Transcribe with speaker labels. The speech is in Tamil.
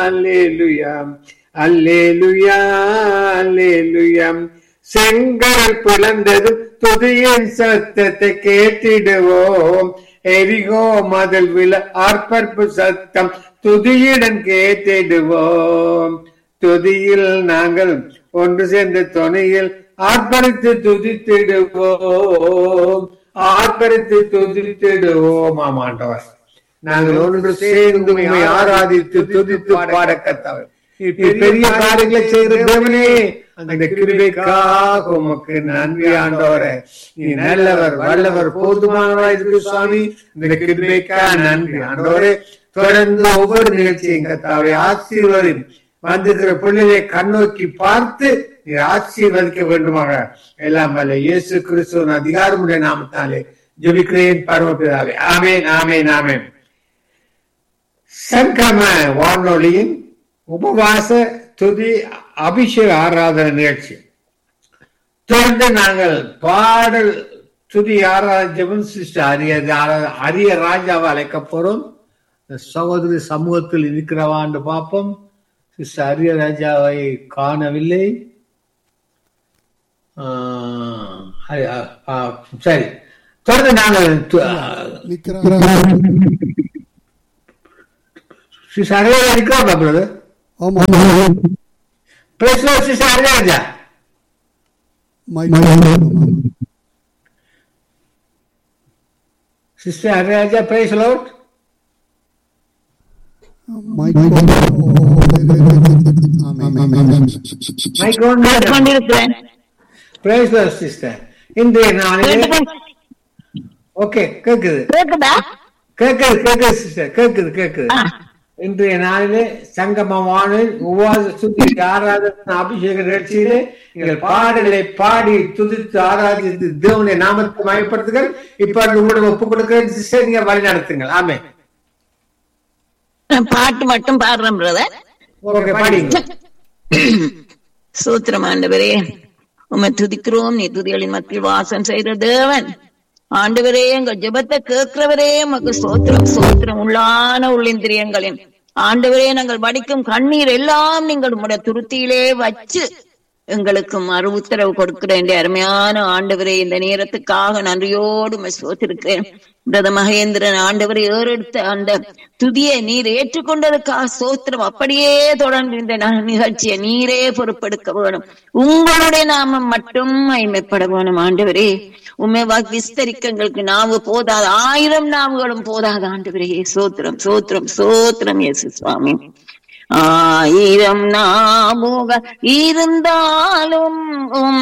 Speaker 1: அல்லேலுயா அல்லேலுயா அல்லேலுயா செங்கல் பிளந்தது துதியின் சத்தத்தை கேட்டிடுவோம் எரிகோ மதில் விழ ஆர்ப்பரிப்பு சத்தம் துதியுடன் கேட்டிடுவோம் துதியில் நாங்கள் ஒன்று சேர்ந்த துணையில் ஆர்ப்பரித்து துதித்திடுவோம் ஆர்ப்பரித்து துதித்திடுவோம் ஆமாண்டவர் நாங்கள் ஒன்று சேர்ந்து உண்மை ஆராதித்து துதித்து பாட கத்தவர் பெரிய காரியங்களை செய்த தேவனே அந்த கிருபைக்காக உமக்கு நன்றி ஆண்டவரே நீ நல்லவர் வல்லவர் போதுமானவராய் இருக்கு சுவாமி இந்த கிருபைக்கா நன்றி ஆண்டவரே தொடர்ந்து ஒவ்வொரு நிகழ்ச்சியும் கத்தாவை ஆசீர்வதி வந்திருக்கிற பிள்ளைகளை கண்ணோக்கி பார்த்து நீ ஆசீர்வதிக்க வேண்டுமாக எல்லாம் வல்ல இயேசு கிறிஸ்துவின் அதிகாரமுடைய நாமத்தாலே ஜெபிக்கிறேன் பரமபிதாவே ஆமேன் ஆமேன் ஆமேன் சங்கம வானொலியின் உபவாச துதி அபிஷேக ஆராதனை நிகழ்ச்சி தொடர்ந்து நாங்கள் பாடல் துதி ஆராதனை சிஸ்டர் அரிய அரிய ராஜாவை அழைக்க போறோம் சகோதரி சமூகத்தில் இருக்கிறவான்னு பார்ப்போம் சிஸ்டர் அரிய ராஜாவை காணவில்லை சரி தொடர்ந்து நாங்கள் சிஸ்டர் அரிய இருக்கிறோம் பிரதர்
Speaker 2: ஆமா
Speaker 1: Praise Lord, Sister Aryaja. Sister Aryaja, praise Lord. Mic on.
Speaker 3: கொண்டிருக்கிறேன்
Speaker 1: Praise Lord, sister. இன்றைய நாளிலே ஓகே கேக்குது
Speaker 3: கேக்குதா
Speaker 1: கேக்குது கேக்குது சிஸ்டர் கேக்குது கேக்குது
Speaker 3: ஆ.
Speaker 1: இன்றைய நாளிலே சங்கமமான உபவாச சுத்தி ஆராதனை அபிஷேக நிகழ்ச்சியிலே நீங்கள் பாடலை பாடி துதித்து ஆராதித்து தேவனுடைய நாமத்தை மயப்படுத்துங்கள் இப்ப உங்களுடைய ஒப்பு கொடுக்கிறேன் சிஸ்டர் நீங்க வழி நடத்துங்கள் ஆமே
Speaker 3: நான் பாட்டு மட்டும் பாடுறேன் பிரதர்
Speaker 1: ஓகே பாடிங்க
Speaker 3: சூத்திரம் ஆண்டவரே உம்மை துதிக்கிறோம் நீ துதிகளின் மத்தியில் வாசம் செய்த தேவன் ஆண்டவரே எங்கள் ஜெபத்தை கேட்கிறவரே உமக்கு சோத்திரம் சோத்திரம் உள்ளான உள்ளிந்திரியங்களின் ஆண்டவரே நாங்கள் வடிக்கும் கண்ணீர் எல்லாம் நீங்கள் உம்முடைய துருத்தியிலே வச்சு எங்களுக்கு மறு உத்தரவு கொடுக்கிற இந்த அருமையான ஆண்டவரே இந்த நேரத்துக்காக நன்றியோடு உம்மை சோத்திருக்கிறேன் பிரத மகேந்திரன் ஆண்டவரை ஏறெடுத்த அந்த துதியை நீர் ஏற்றுக்கொண்டதுக்காக சோத்திரம் அப்படியே தொடர்ந்து இந்த ந- நிகழ்ச்சியை நீரே பொறுப்பெடுக்க வேணும் உங்களுடைய நாமம் மட்டும் ஐமைப்பட வேணும் ஆண்டவரே உண்மை விஸ்தரிக்க எங்களுக்கு நாவு போதாது ஆயிரம் நாவுகளும் போதாது ஆண்டவரே சோத்திரம் சோத்திரம் சோத்திரம் இயேசு சுவாமி ஆயிரம் நாமுக இருந்தாலும் உம்